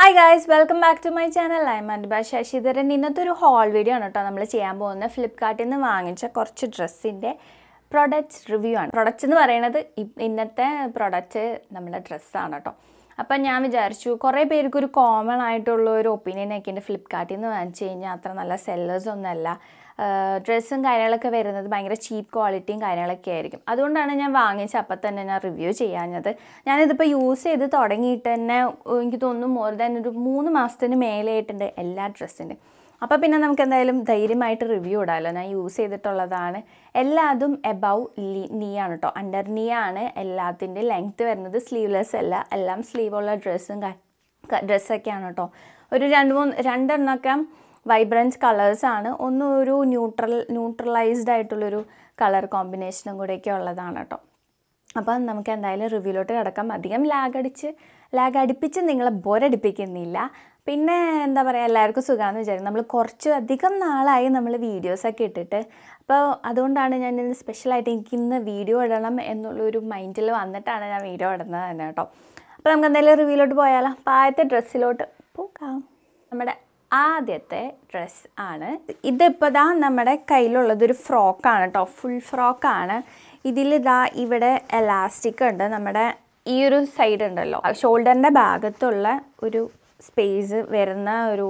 hi guys welcome back to my channel I മൻബ ശശിധരൻ ഇന്നത്തെ ഒരു ഹോൾ വീഡിയോ ആണ് കേട്ടോ നമ്മൾ ചെയ്യാൻ പോകുന്നത് ഫ്ലിപ്കാർട്ടിൽ നിന്ന് വാങ്ങിച്ച കുറച്ച് ഡ്രസ്സിൻ്റെ പ്രൊഡക്ട്സ് റിവ്യൂ ആണ് പ്രൊഡക്ട്സ് എന്ന് പറയുന്നത് ഇ- ഇന്നത്തെ പ്രൊഡക്റ്റ് നമ്മുടെ ഡ്രസ്സാണ് കേട്ടോ അപ്പം ഞാൻ വിചാരിച്ചു കുറേ പേർക്ക് ഒരു കോമൺ ആയിട്ടുള്ള ഒരു ഒപ്പീനിയൻ ഒക്കെ ഉണ്ട് ഫ്ലിപ്കാർട്ടിൽ നിന്ന് വാങ്ങിച്ചു കഴിഞ്ഞാൽ അത്ര നല്ല സെല്ലേഴ്സ് ഒന്നുമല്ല ഡ്രസ്സും കാര്യങ്ങളൊക്കെ വരുന്നത് ഭയങ്കര ചീപ്പ് ക്വാളിറ്റിയും കാര്യങ്ങളൊക്കെ ആയിരിക്കും അതുകൊണ്ടാണ് ഞാൻ വാങ്ങിച്ച അപ്പം തന്നെ ഞാൻ റിവ്യൂ ചെയ്യാഞ്ഞത് ഞാനിതിപ്പോൾ യൂസ് ചെയ്ത് തുടങ്ങിയിട്ട് തന്നെ എനിക്ക് തോന്നുന്നു മോർ ദാൻ ഒരു മൂന്ന് മാസത്തിന് മേലെയായിട്ടുണ്ട് എല്ലാ ഡ്രസ്സിൻ്റെ അപ്പോൾ പിന്നെ നമുക്ക് എന്തായാലും ധൈര്യമായിട്ട് റിവ്യൂ ഇടാമല്ലോ ഞാൻ യൂസ് ചെയ്തിട്ടുള്ളതാണ് എല്ലാതും എബവ് നീ ആണ് കേട്ടോ അണ്ടർ നീ ആണ് എല്ലാത്തിൻ്റെ ലെങ്ത്ത് വരുന്നത് സ്ലീവ്ലെസ് അല്ല എല്ലാം സ്ലീവുള്ള ഡ്രസ്സും ഡ്രസ്സൊക്കെയാണ് കേട്ടോ ഒരു രണ്ട് മൂന്ന് രണ്ടെണ്ണമൊക്കെ വൈബ്രൻസ് കളേഴ്സാണ് ഒന്ന് ഒരു ന്യൂട്രൽ ന്യൂട്രലൈസ്ഡ് ആയിട്ടുള്ളൊരു കളർ കോമ്പിനേഷനും കൂടെയൊക്കെ ഉള്ളതാണ് കേട്ടോ അപ്പം നമുക്ക് എന്തായാലും റിവ്യൂലോട്ട് കിടക്കാം അധികം ലാഗ് അടിച്ച് ലാഗ് അടുപ്പിച്ച് നിങ്ങളെ ബോരടിപ്പിക്കുന്നില്ല പിന്നെ എന്താ പറയുക എല്ലാവർക്കും സുഖമാണെന്ന് വിചാരിക്കും നമ്മൾ കുറച്ച് അധികം നാളായി നമ്മൾ വീഡിയോസൊക്കെ ഇട്ടിട്ട് അപ്പോൾ അതുകൊണ്ടാണ് ഞാൻ ഇന്ന് സ്പെഷ്യലായിട്ട് എനിക്ക് ഇന്ന് വീഡിയോ ഇടണം എന്നുള്ളൊരു മൈൻഡിൽ വന്നിട്ടാണ് ഞാൻ വീഡിയോ ഇടുന്നത് തന്നെ കേട്ടോ അപ്പോൾ നമുക്ക് എന്തായാലും റിവ്യൂലോട്ട് പോയാലോ അപ്പോൾ ആദ്യത്തെ ഡ്രസ്സിലോട്ട് പോകാം നമ്മുടെ ആദ്യത്തെ ഡ്രസ്സ് ആണ് ഇതിപ്പോൾ ദാ നമ്മുടെ കയ്യിലുള്ളത് ഒരു ഫ്രോക്കാണ് കേട്ടോ ഫുൾ ഫ്രോക്കാണ് ഇതിൽ ഇതാ ഇവിടെ എലാസ്റ്റിക് ഉണ്ട് നമ്മുടെ ഈ ഒരു സൈഡ് ഉണ്ടല്ലോ ഷോൾഡറിൻ്റെ ഭാഗത്തുള്ള ഒരു സ്പേസ് വരുന്ന ഒരു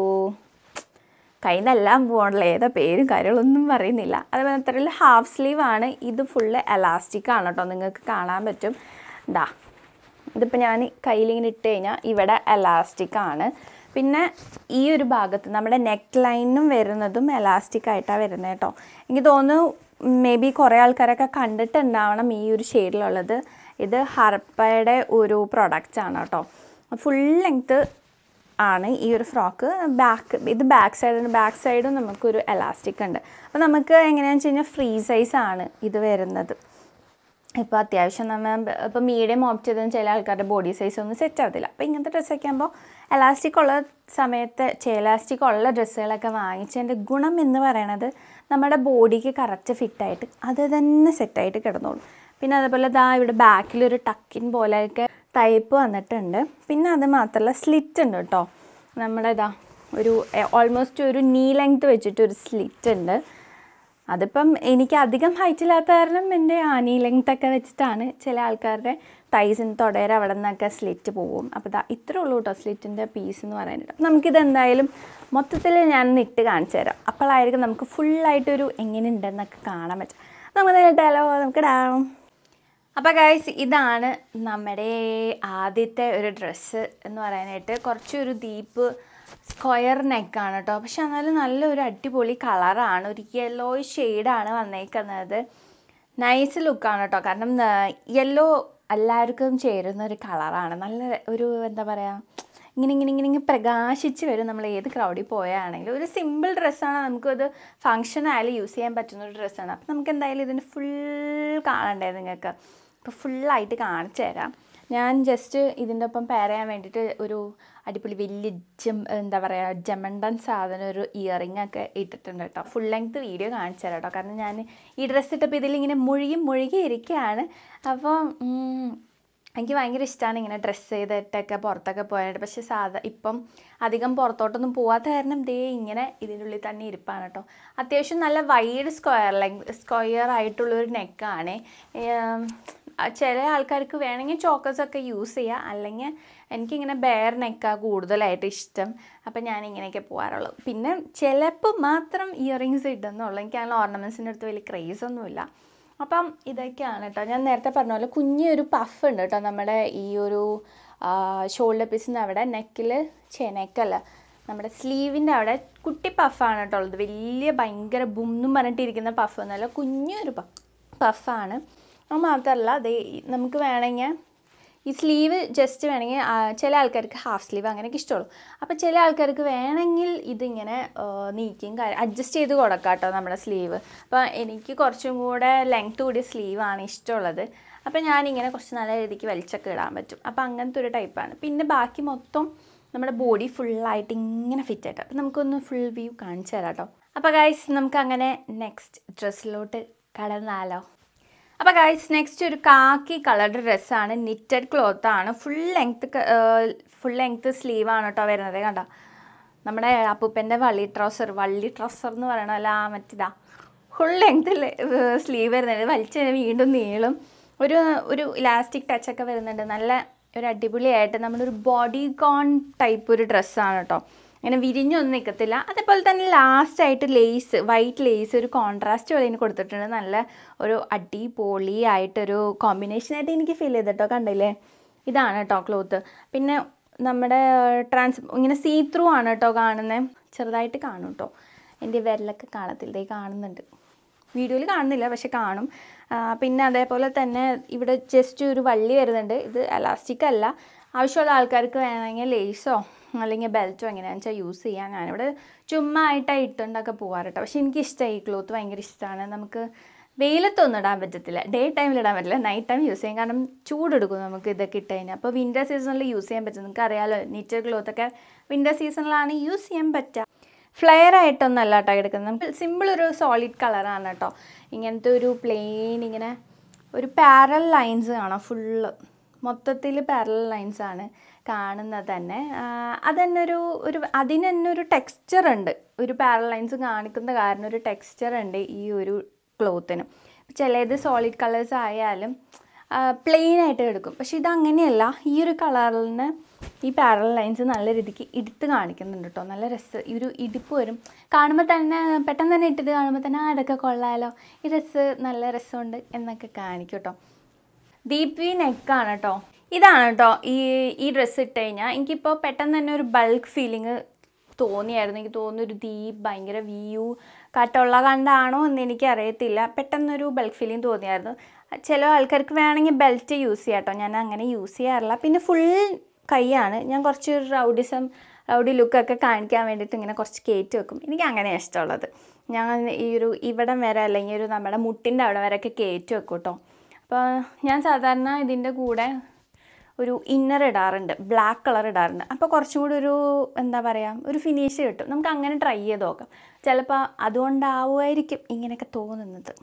കയ്യിൽ നിന്നെല്ലാം പോകണല്ലോ ഏതാ പേരും കാര്യങ്ങളൊന്നും പറയുന്നില്ല അതുപോലെ അത്രയിൽ ഹാഫ് സ്ലീവ് ആണ് ഇത് ഫുള്ള് എലാസ്റ്റിക് ആണ് കേട്ടോ നിങ്ങൾക്ക് കാണാൻ പറ്റും ഇതാ ഇതിപ്പോൾ ഞാൻ കയ്യിലിങ്ങനെ ഇട്ട് കഴിഞ്ഞാൽ ഇവിടെ എലാസ്റ്റിക് ആണ് പിന്നെ ഈ ഒരു ഭാഗത്ത് നമ്മുടെ നെക്ക് ലൈനും വരുന്നതും എലാസ്റ്റിക് ആയിട്ടാണ് വരുന്നത് കേട്ടോ എനിക്ക് തോന്നുന്നു മേ ബി കുറേ ആൾക്കാരൊക്കെ കണ്ടിട്ടുണ്ടാവണം ഈ ഒരു ഷെയ്ഡിലുള്ളത് ഇത് ഹർപ്പയുടെ ഒരു പ്രൊഡക്റ്റ്സ് ആണ് കേട്ടോ ഫുൾ ലെങ്ത്ത് ആണ് ഈ ഒരു ഫ്രോക്ക് ബാക്ക് ഇത് ബാക്ക് സൈഡിന് ബാക്ക് സൈഡും നമുക്കൊരു എലാസ്റ്റിക് ഉണ്ട് അപ്പോൾ നമുക്ക് എങ്ങനെയാണെന്ന് വെച്ച് കഴിഞ്ഞാൽ ഫ്രീ സൈസ് ആണ് ഇത് വരുന്നത് ഇപ്പോൾ അത്യാവശ്യം നമ്മൾ ഇപ്പോൾ മീഡിയം ഓപ്റ്റ് ചെയ്തതും ചില ആൾക്കാരുടെ ബോഡി സൈസ് ഒന്നും സെറ്റ് ആവത്തില്ല അപ്പോൾ ഇങ്ങനത്തെ ഡ്രസ്സൊക്കെ ആകുമ്പോൾ എലാസ്റ്റിക് ഉള്ള സമയത്ത് എലാസ്റ്റിക് ഉള്ള ഡ്രസ്സുകളൊക്കെ വാങ്ങിച്ചതിൻ്റെ ഗുണം എന്ന് പറയണത് നമ്മുടെ ബോഡിക്ക് കറക്റ്റ് ഫിറ്റായിട്ട് അത് തന്നെ സെറ്റായിട്ട് കിടന്നോളും പിന്നെ അതുപോലെ ദാ ഇവിടെ ബാക്കിലൊരു ടക്കിൻ പോലെയൊക്കെ ടൈപ്പ് വന്നിട്ടുണ്ട് പിന്നെ അത് മാത്രമല്ല സ്ലിറ്റ് ഉണ്ട് കേട്ടോ നമ്മുടെ ഇതാ ഒരു ഓൾമോസ്റ്റ് ഒരു നീ ലെങ്ത് വെച്ചിട്ട് ഒരു സ്ലിറ്റ് ഉണ്ട് അതിപ്പം എനിക്ക് അധികം ഹൈറ്റ് ഇല്ലാത്ത കാരണം എൻ്റെ ആനി ലെങ്ത് ഒക്കെ വെച്ചിട്ടാണ് ചില ആൾക്കാരുടെ തൈസിന് തൊടേര അവിടെ നിന്നൊക്കെ സ്ലിറ്റ് പോവും അപ്പോൾ ഇതാ ഇത്രേ ഉള്ളൂ കേട്ടോ സ്ലിറ്റിൻ്റെ പീസ് എന്ന് പറയുന്നത് അപ്പം നമുക്കിത് എന്തായാലും മൊത്തത്തിൽ ഞാൻ ഇട്ട് കാണിച്ചു തരാം അപ്പോഴായിരിക്കും നമുക്ക് ഫുള്ളായിട്ടൊരു എങ്ങനെ ഉണ്ടെന്നൊക്കെ കാണാൻ പറ്റും നമുക്ക് നേരിട്ടാലോ നമുക്ക് ഇടാം അപ്പോൾ ഗൈസ് ഇതാണ് നമ്മുടെ ആദ്യത്തെ ഒരു ഡ്രസ്സ് എന്ന് പറയാനായിട്ട് കുറച്ചൊരു ദീപ്പ് സ്ക്വയർ നെക്കാണ് കേട്ടോ പക്ഷെ എന്നാലും നല്ലൊരു അടിപൊളി കളറാണ് ഒരു യെല്ലോ ഷെയ്ഡാണ് വന്നേക്കുന്നത് നൈസ് ലുക്കാണ് കേട്ടോ കാരണം യെല്ലോ എല്ലാവർക്കും ചേരുന്ന ഒരു കളറാണ് നല്ല ഒരു എന്താ പറയുക ഇങ്ങനെ ഇങ്ങനെ ഇങ്ങനെ ഇങ്ങനെ പ്രകാശിച്ച് വരും നമ്മൾ ഏത് ക്രൗഡിൽ പോയാണെങ്കിലും ഒരു സിമ്പിൾ ഡ്രസ്സാണ് നമുക്കത് ഫങ്ഷൻ ആയാലും യൂസ് ചെയ്യാൻ പറ്റുന്ന ഒരു ഡ്രസ്സാണ് അപ്പം നമുക്ക് എന്തായാലും ഇതിന് ഫുൾ കാണണ്ടേ നിങ്ങൾക്ക് ഇപ്പോൾ ഫുള്ളായിട്ട് കാണിച്ചു തരാം ഞാൻ ജസ്റ്റ് ഇതിൻ്റെ ഒപ്പം പെയർ ചെയ്യാൻ വേണ്ടിയിട്ട് ഒരു അടിപൊളി വലിയ ജം എന്താ പറയുക ജമണ്ടൻ സാധനം ഒരു ഇയറിംഗ് ഒക്കെ ഇട്ടിട്ടുണ്ട് കേട്ടോ ഫുൾ ലെങ്ത് വീഡിയോ കാണിച്ചു തരാം കേട്ടോ കാരണം ഞാൻ ഈ ഡ്രസ്സ് ഇട്ടപ്പോൾ ഇതിലിങ്ങനെ മുഴുകി മുഴുകി ഇരിക്കുകയാണ് അപ്പോൾ എനിക്ക് ഭയങ്കര ഇഷ്ടമാണ് ഇങ്ങനെ ഡ്രസ്സ് ചെയ്തിട്ടൊക്കെ പുറത്തൊക്കെ പോകാനായിട്ട് പക്ഷേ സാധാ ഇപ്പം അധികം പുറത്തോട്ടൊന്നും പോവാത്ത കാരണം ദേ ഇങ്ങനെ ഇതിൻ്റെ ഉള്ളിൽ തന്നെ ഇരിപ്പാണ് കേട്ടോ അത്യാവശ്യം നല്ല വൈഡ് സ്ക്വയർ ലെങ് സ്ക്വയർ ആയിട്ടുള്ളൊരു നെക്കാണ് ചില ആൾക്കാർക്ക് വേണമെങ്കിൽ ചോക്കസ് ഒക്കെ യൂസ് ചെയ്യുക അല്ലെങ്കിൽ എനിക്കിങ്ങനെ ബെയർ നെക്കാണ് കൂടുതലായിട്ട് ഇഷ്ടം അപ്പം ഞാൻ ഇങ്ങനെയൊക്കെ പോകാറുള്ളൂ പിന്നെ ചിലപ്പോൾ മാത്രം ഇയറിങ്സ് ഇടുന്നുള്ളൂ എനിക്ക് അങ്ങനെ ഓർണമെൻറ്റ്സിൻ്റെ അടുത്ത് വലിയ ക്രേസ് ഒന്നുമില്ല അപ്പം ഇതൊക്കെയാണ് കേട്ടോ ഞാൻ നേരത്തെ പറഞ്ഞ പോലെ കുഞ്ഞൊരു പഫ് ഉണ്ട് കേട്ടോ നമ്മുടെ ഈ ഒരു ഷോൾഡർ പീസിൻ്റെ അവിടെ നെക്കിൽ നെക്കല്ല നമ്മുടെ സ്ലീവിൻ്റെ അവിടെ കുട്ടി പഫാണ് കേട്ടോ ഉള്ളത് വലിയ ഭയങ്കര ബുന്നും പറഞ്ഞിട്ടിരിക്കുന്ന പഫ് എന്നല്ല കുഞ്ഞൊരു പഫ് പഫാണ് അത് മാത്രമല്ല അത് നമുക്ക് വേണമെങ്കിൽ ഈ സ്ലീവ് ജസ്റ്റ് വേണമെങ്കിൽ ചില ആൾക്കാർക്ക് ഹാഫ് സ്ലീവ് അങ്ങനെയൊക്കെ ഇഷ്ടമുള്ളൂ അപ്പോൾ ചില ആൾക്കാർക്ക് വേണമെങ്കിൽ ഇതിങ്ങനെ നീക്കിയും കാര്യം അഡ്ജസ്റ്റ് ചെയ്ത് കൊടുക്കാം കേട്ടോ നമ്മുടെ സ്ലീവ് അപ്പോൾ എനിക്ക് കുറച്ചും കൂടെ ലെങ്ത് കൂടിയ സ്ലീവാണ് ഇഷ്ടമുള്ളത് അപ്പോൾ ഞാനിങ്ങനെ കുറച്ച് നല്ല രീതിക്ക് വലിച്ചൊക്കെ ഇടാൻ പറ്റും അപ്പോൾ അങ്ങനത്തെ ഒരു ടൈപ്പാണ് പിന്നെ ബാക്കി മൊത്തം നമ്മുടെ ബോഡി ഫുള്ളായിട്ട് ഇങ്ങനെ ഫിറ്റ് ആയിട്ട് അപ്പോൾ നമുക്കൊന്ന് ഫുൾ വ്യൂ കാണിച്ചു തരാം കേട്ടോ അപ്പോൾ ഗൈസ് നമുക്ക് അങ്ങനെ നെക്സ്റ്റ് ഡ്രസ്സിലോട്ട് കടന്നാലോ അപ്പോൾ ഗൈസ് നെക്സ്റ്റ് ഒരു കാക്കി കളർഡ് ഡ്രസ്സാണ് നിറ്റഡ് ക്ലോത്ത് ആണ് ഫുൾ ലെങ്ത്ത് ഫുൾ ലെങ്ത്ത് സ്ലീവാണ് കേട്ടോ വരുന്നത് കണ്ടോ നമ്മുടെ അപ്പൂപ്പൻ്റെ വള്ളി ട്രൗസർ വള്ളി ട്രൗസർ എന്ന് പറയണ അല്ല ആ മറ്റിതാ ഫുൾ ലെങ്ത്ത് സ്ലീവ് വരുന്നുണ്ട് വലിച്ചു കഴിഞ്ഞാൽ വീണ്ടും നീളും ഒരു ഒരു ഇലാസ്റ്റിക് ടച്ചൊക്കെ വരുന്നുണ്ട് നല്ല ഒരു അടിപൊളിയായിട്ട് നമ്മുടെ ഒരു ബോഡി കോൺ ടൈപ്പ് ഒരു ഡ്രസ്സാണ് കേട്ടോ അങ്ങനെ വിരിഞ്ഞൊന്നും നിൽക്കത്തില്ല അതേപോലെ തന്നെ ലാസ്റ്റ് ആയിട്ട് ലേസ് വൈറ്റ് ലേസ് ഒരു കോൺട്രാസ്റ്റ് പോലെ ഇതിന് കൊടുത്തിട്ടുണ്ട് നല്ല ഒരു അടിപൊളി ആയിട്ടൊരു കോമ്പിനേഷനായിട്ട് എനിക്ക് ഫീൽ ചെയ്ത് കേട്ടോ കണ്ടില്ലേ ഇതാണ് കേട്ടോ ക്ലോത്ത് പിന്നെ നമ്മുടെ ട്രാൻസ് ഇങ്ങനെ സീ ത്രൂ ആണ് കേട്ടോ കാണുന്നത് ചെറുതായിട്ട് കാണും കേട്ടോ എൻ്റെ വിരലൊക്കെ കാണത്തില്ല ദേ കാണുന്നുണ്ട് വീഡിയോയിൽ കാണുന്നില്ല പക്ഷെ കാണും ആ, പിന്നെ അതേപോലെ തന്നെ ഇവിടെ ജസ്റ്റ് ഒരു വള്ളി വരുന്നുണ്ട് ഇത് എലാസ്റ്റിക് അല്ല ആവശ്യമുള്ള ആൾക്കാർക്ക് വേണമെങ്കിൽ ലേസോ അല്ലെങ്കിൽ ബെൽറ്റോ എങ്ങനെയാണെന്ന് വെച്ചാൽ യൂസ് ചെയ്യാം ഞാനിവിടെ ചുമ്മാ ആയിട്ടാണ് ഇട്ടുകൊണ്ടൊക്കെ പോകാറ് കേട്ടോ പക്ഷെ എനിക്ക് ഇഷ്ടമായി ഈ ക്ലോത്ത് ഭയങ്കര ഇഷ്ടമാണ് നമുക്ക് വെയിലത്തൊന്നും ഇടാൻ പറ്റത്തില്ല ഡേ ടൈമിൽ ഇടാൻ പറ്റില്ല നൈറ്റ് ടൈം യൂസ് ചെയ്യാം കാരണം ചൂടെടുക്കും നമുക്ക് ഇതൊക്കെ ഇട്ട് കഴിഞ്ഞാൽ അപ്പോൾ വിൻ്റർ സീസണിൽ യൂസ് ചെയ്യാൻ പറ്റും നിങ്ങൾക്ക് അറിയാമല്ലോ നീറ്റർ ക്ലോത്തൊക്കെ വിൻ്റർ സീസണിലാണ് യൂസ് ചെയ്യാൻ പറ്റുക ഫ്ലെയർ ആയിട്ടൊന്നല്ല കേട്ടോ എടുക്കുന്നത് നമുക്ക് സിമ്പിൾ ഒരു സോളിഡ് കളറാണ് കേട്ടോ ഇങ്ങനത്തെ ഒരു പ്ലെയിൻ ഇങ്ങനെ ഒരു പാരൽ ലൈൻസ് കാണാം ഫുള്ള് മൊത്തത്തിൽ പാരൽ ലൈൻസ് ആണ് കാണുന്നത് തന്നെ ആ, അതന്നെ ഒരു ഒരു അതിന് തന്നെ ഒരു ടെക്സ്ചർ ഉണ്ട് ഒരു പാരൽ ലൈൻസ് കാണിക്കുന്ന കാരണം ഒരു ടെക്സ്ചർ ഉണ്ട് ഈ ഒരു ക്ലോത്തിന് ചിലത് സോളിഡ് കളേഴ്സ് ആയാലും പ്ലെയിൻ ആയിട്ട് എടുക്കും പക്ഷെ ഇത് അങ്ങനെയല്ല ഈ ഒരു കളറിന് ഈ പാരൽ ലൈൻസ് നല്ല രീതിക്ക് എടുത്ത് കാണിക്കുന്നുണ്ട് കേട്ടോ നല്ല രസം ഈ ഒരു ഇടിപ്പ് വരും കാണുമ്പോൾ തന്നെ പെട്ടെന്ന് തന്നെ ഇട്ടിട്ട് കാണുമ്പോൾ തന്നെ ആ ഇതൊക്കെ കൊള്ളാലോ ഈ ഡ്രസ്സ് നല്ല രസമുണ്ട് എന്നൊക്കെ കാണിക്കും കേട്ടോ ഡീപ് വി നെക്കാണ് കേട്ടോ ഇതാണ് കേട്ടോ ഈ ഈ ഡ്രസ്സ് ഇട്ട് കഴിഞ്ഞാൽ എനിക്കിപ്പോൾ പെട്ടെന്ന് തന്നെ ഒരു ബൾക്ക് ഫീലിംഗ് തോന്നിയായിരുന്നു എനിക്ക് തോന്നുന്നു ഒരു ഡീപ്പ് ഭയങ്കര വ്യൂ കട്ടുള്ള കണ്ടാണോ എന്ന് എനിക്കറിയത്തില്ല പെട്ടെന്നൊരു ബൾക്ക് ഫീലിംഗ് തോന്നിയായിരുന്നു ചില ആൾക്കാർക്ക് വേണമെങ്കിൽ ബെൽറ്റ് യൂസ് ചെയ്യാം കേട്ടോ ഞാൻ അങ്ങനെ യൂസ് ചെയ്യാറില്ല പിന്നെ ഫുൾ കൈയാണ് ഞാൻ കുറച്ച് റൗഡിസം റൗഡി ലുക്കൊക്കെ കാണിക്കാൻ വേണ്ടിയിട്ട് ഇങ്ങനെ കുറച്ച് കയറ്റി വെക്കും എനിക്ക് അങ്ങനെയാണ് ഇഷ്ടമുള്ളത് ഞാൻ ഈ ഒരു ഇവിടം വരെ അല്ലെങ്കിൽ ഒരു നമ്മുടെ മുട്ടിൻ്റെ അവിടെ വരെയൊക്കെ കയറ്റി വെക്കും കേട്ടോ അപ്പോൾ ഞാൻ സാധാരണ ഇതിൻ്റെ കൂടെ ഒരു ഇന്നർ ഇടാറുണ്ട് ബ്ലാക്ക് കളർ ഇടാറുണ്ട് അപ്പോൾ കുറച്ചും കൂടി ഒരു എന്താ പറയുക ഒരു ഫിനിഷ് കിട്ടും നമുക്ക് അങ്ങനെ ട്രൈ ചെയ്ത് നോക്കാം ചിലപ്പോൾ അതുകൊണ്ടാവുമായിരിക്കും ഇങ്ങനെയൊക്കെ തോന്നുന്നത്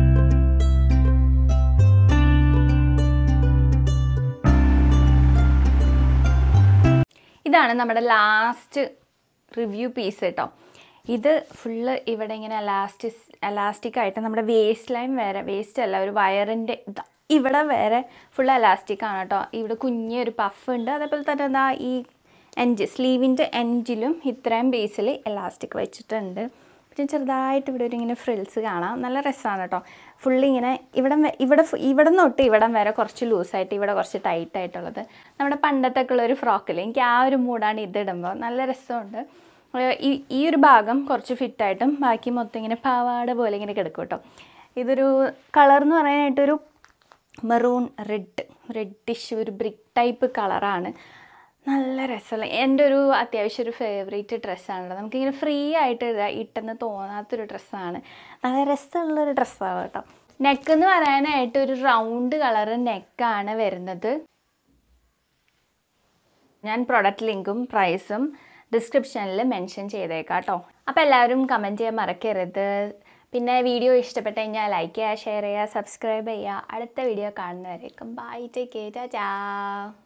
ഇതാണ് നമ്മുടെ ലാസ്റ്റ് റിവ്യൂ പീസ് കേട്ടോ ഇത് ഫുള്ള് ഇവിടെ ഇങ്ങനെ എലാസ്റ്റിസ് എലാസ്റ്റിക് ആയിട്ട് നമ്മുടെ വേസ്റ്റ് ലൈൻ വരെ വേസ്റ്റ് അല്ല ഒരു വയറിൻ്റെ ഇതാ ഇവിടെ വരെ ഫുൾ എലാസ്റ്റിക് ആണ് കേട്ടോ ഇവിടെ കുഞ്ഞൊരു പഫ് ഉണ്ട് അതേപോലെ തന്നെ എന്താ ഈ എൻജ് സ്ലീവിൻ്റെ എൻജിലും ഇത്രയും ബേസിൽ എലാസ്റ്റിക് വെച്ചിട്ടുണ്ട് പിന്നെ ചെറുതായിട്ട് ഇവിടെ ഒരു ഇങ്ങനെ ഫ്രിൽസ് കാണാം നല്ല രസമാണ് കേട്ടോ ഫുള്ളി ഇങ്ങനെ ഇവിടം വെ- ഇവിടെ ഫു- ഇവിടം തൊട്ട് ഇവിടം വരെ കുറച്ച് ലൂസായിട്ട് ഇവിടെ കുറച്ച് ടൈറ്റ് ആയിട്ടുള്ളത് നമ്മുടെ പണ്ടത്തെ ഉള്ള ഒരു ഫ്രോക്കിൽ എനിക്ക് ആ ഒരു മൂഡാണ് ഇതിടുമ്പോൾ നല്ല രസമുണ്ട് ഏഹ് ഈ ഈ ഒരു ഭാഗം കുറച്ച് ഫിറ്റായിട്ടും ബാക്കി മൊത്തം ഇങ്ങനെ പാവാട പോലെ ഇങ്ങനെ കിടക്കും കേട്ടോ ഇതൊരു കളർ എന്ന് പറയാനായിട്ടൊരു മെറൂൺ റെഡ് റെഡിഷ് ഒരു ബ്രിക്ക് ടൈപ്പ് കളറാണ് നല്ല രസമുള്ള എൻ്റെ ഒരു അത്യാവശ്യം ഒരു ഫേവറേറ്റ് ഡ്രസ്സാണല്ലോ നമുക്കിങ്ങനെ ഫ്രീ ആയിട്ട് ഇടാ ഇട്ടെന്ന് തോന്നാത്തൊരു ഡ്രസ്സാണ് നല്ല രസമുള്ളൊരു ഡ്രസ്സാണ് കേട്ടോ നെക്ക് എന്ന് പറയാനായിട്ട് ഒരു റൗണ്ട് കളർ നെക്കാണ് വരുന്നത് ഞാൻ പ്രൊഡക്റ്റ് ലിങ്കും പ്രൈസും ഡിസ്ക്രിപ്ഷനിൽ മെൻഷൻ ചെയ്തേക്കാം കേട്ടോ അപ്പോൾ എല്ലാവരും കമൻറ്റ് ചെയ്യാൻ മറക്കരുത് പിന്നെ വീഡിയോ ഇഷ്ടപ്പെട്ട് കഴിഞ്ഞാൽ ലൈക്ക് ചെയ്യുക ഷെയർ ചെയ്യുക സബ്സ്ക്രൈബ് ചെയ്യുക അടുത്ത വീഡിയോ കാണുന്നവരേക്കും ബൈ ടേക്ക് കെയർ ചാ